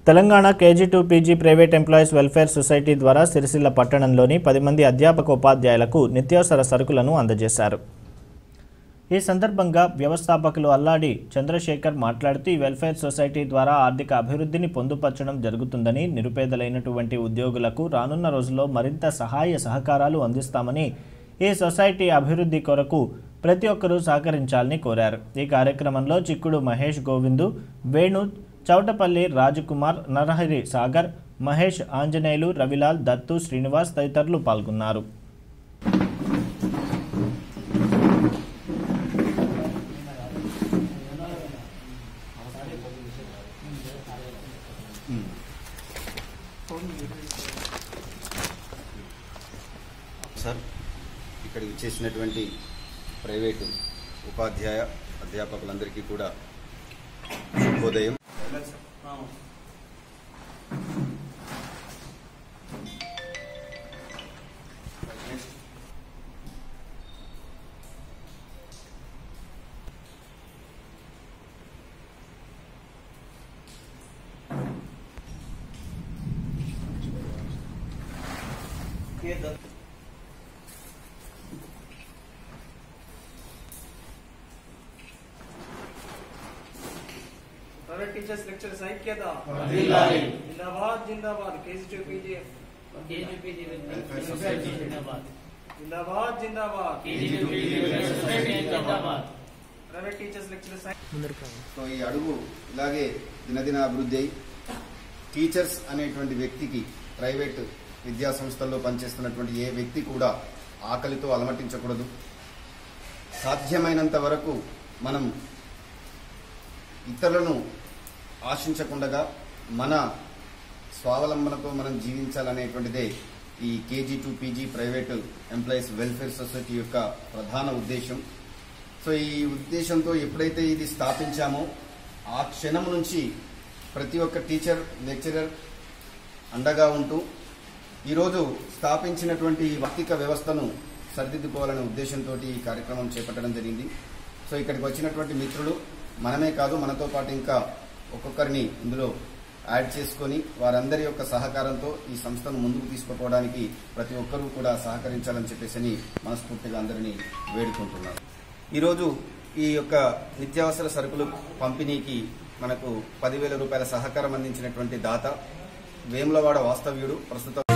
Telangana KG to PG private employees welfare society ద్వారా సిరిసిల్ల పట్టణంలోని పది మంది అధ్యాపక ఉపాధ్యాయులకు నిత్యావసర సరుకులను అందజేశారు ఈ సందర్భంగా వ్యవస్థాపకులు అల్లాడి చంద్రశేఖర్ మాట్లాడుతూ ఈ వెల్ఫేర్ సొసైటీ ద్వారా ఆర్థిక అభివృద్ధిని పొందుపరచడం జరుగుతుందని నిరుపేదలైనటువంటి ఉద్యోగులకు రానున్న రోజుల్లో మరింత సహాయ సహకారాలు అందిస్తామని ఈ సొసైటీ అభివృద్ధి కొరకు ప్రతి ఒక్కరూ సహకరించాలని కోరారు ఈ కార్యక్రమంలో చిక్కుడు మహేష్ గోవిందు వేణు చౌటపల్లి రాజకుమార్ నరహరి సాగర్ మహేష్ ఆంజనేయులు రవిలాల్ దత్తు శ్రీనివాస్ తదితరులు పాల్గొన్నారు సార్ ఇక్కడికి చేసినటువంటి ప్రైవేటు ఉపాధ్యాయ అధ్యాపకులందరికీ కూడా శుభోదయం ప్రైవేట్ టీచర్స్ లెక్చరర్స్ ఐక్యత జిల్లాలి. జిందాబాద్ జిందాబాద్ కేసీ పీజీఎఫ్ కేజీపీజీ వెల్ఫేర్ సొసైటీ సొసైటీ. జిందాబాద్ జిందాబాద్ జిందాబాద్ కేజీపీజీ సొసైటీ జిందాబాద్ ప్రైవేట్ టీచర్స్ లెక్చరర్స్ సో ఈ అడుగు ఇలాగే దినదిన అభివృద్ధి అయి టీచర్స్ అనేటువంటి వ్యక్తికి ప్రైవేట్ విద్యా సంస్థల్లో పనిచేస్తున్నటువంటి ఏ వ్యక్తి కూడా ఆకలితో అలమటించకూడదు సాధ్యమైనంత వరకు మనం ఇతరులను ఆశించకుండగా మన స్వావలంబనతో మనం జీవించాలనేటువంటిదే ఈ KG to PG private employees welfare society యొక్క ప్రధాన ఉద్దేశం సో ఈ ఉద్దేశంతో ఎప్పుడైతే ఇది స్థాపించామో ఆ క్షణం నుంచి ప్రతి ఒక్క టీచర్ లెక్చరర్ అండగా ఉంటూ ఈరోజు స్థాపించినటువంటి ఈ ఆర్థిక వ్యవస్థను సరిదిద్దుకోవాలనే ఉద్దేశంతో ఈ కార్యక్రమం చేపట్టడం జరిగింది సో ఇక్కడికి వచ్చినటువంటి మిత్రులు మనమే కాదు మనతో పాటు ఇంకా ఒక్కొక్కరిని ఇందులో యాడ్ చేసుకొని వారందరి యొక్క సహకారంతో ఈ సంస్థను ముందుకు తీసుకుపోవడానికి ప్రతి ఒక్కరూ కూడా సహకరించాలని చెప్పేసి మనస్ఫూర్తిగా అందరినీ వేడుకుంటున్నాను ఈరోజు ఈ యొక్క నిత్యావసర సరుకులు పంపిణీకి మనకు పదివేల రూపాయల సహకారం అందించినటువంటి దాత వేములవాడ వాస్తవ్యుడు ప్రస్తుతం